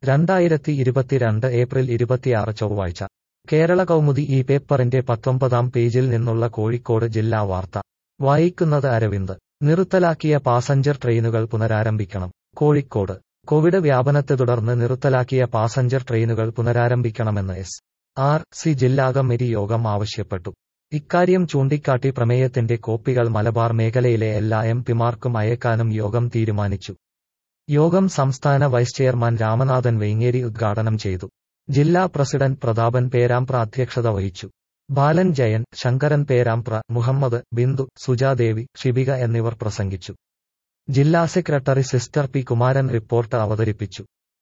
രണ്ടായിരത്തി ഇരുപത്തിരണ്ട് ഏപ്രിൽ ഇരുപത്തിയാറ് ചൊവ്വാഴ്ച കേരള കൗമുദി ഈ പേപ്പറിന്റെ പത്തൊമ്പതാം പേജിൽ നിന്നുള്ള കോഴിക്കോട് ജില്ലാ വാർത്ത വായിക്കുന്നത് അരവിന്ദ് നിർത്തലാക്കിയ പാസഞ്ചർ ട്രെയിനുകൾ പുനരാരംഭിക്കണം കോഴിക്കോട് കോവിഡ് വ്യാപനത്തെ തുടർന്ന് നിർത്തലാക്കിയ പാസഞ്ചർ ട്രെയിനുകൾ പുനരാരംഭിക്കണമെന്ന് എസ് ആർ സി ജില്ലാ കമ്മിറ്റി യോഗം ആവശ്യപ്പെട്ടു ഇക്കാര്യം ചൂണ്ടിക്കാട്ടി പ്രമേയത്തിന്റെ കോപ്പികൾ മലബാർ മേഖലയിലെ എല്ലാ എം പിമാർക്കും അയക്കാനും യോഗം തീരുമാനിച്ചു യോഗം സംസ്ഥാന വൈസ് ചെയർമാൻ രാമനാഥൻ വെങ്ങേരി ഉദ്ഘാടനം ചെയ്തു ജില്ലാ പ്രസിഡന്റ് പ്രതാപൻ പേരാമ്പ്ര അധ്യക്ഷത വഹിച്ചു ബാലൻ ജയൻ ശങ്കരൻ പേരാമ്പ്ര മുഹമ്മദ് ബിന്ദു സുജാദേവി ഷിബിക എന്നിവർ പ്രസംഗിച്ചു ജില്ലാ secretary sister P Kumaran report അവതരിപ്പിച്ചു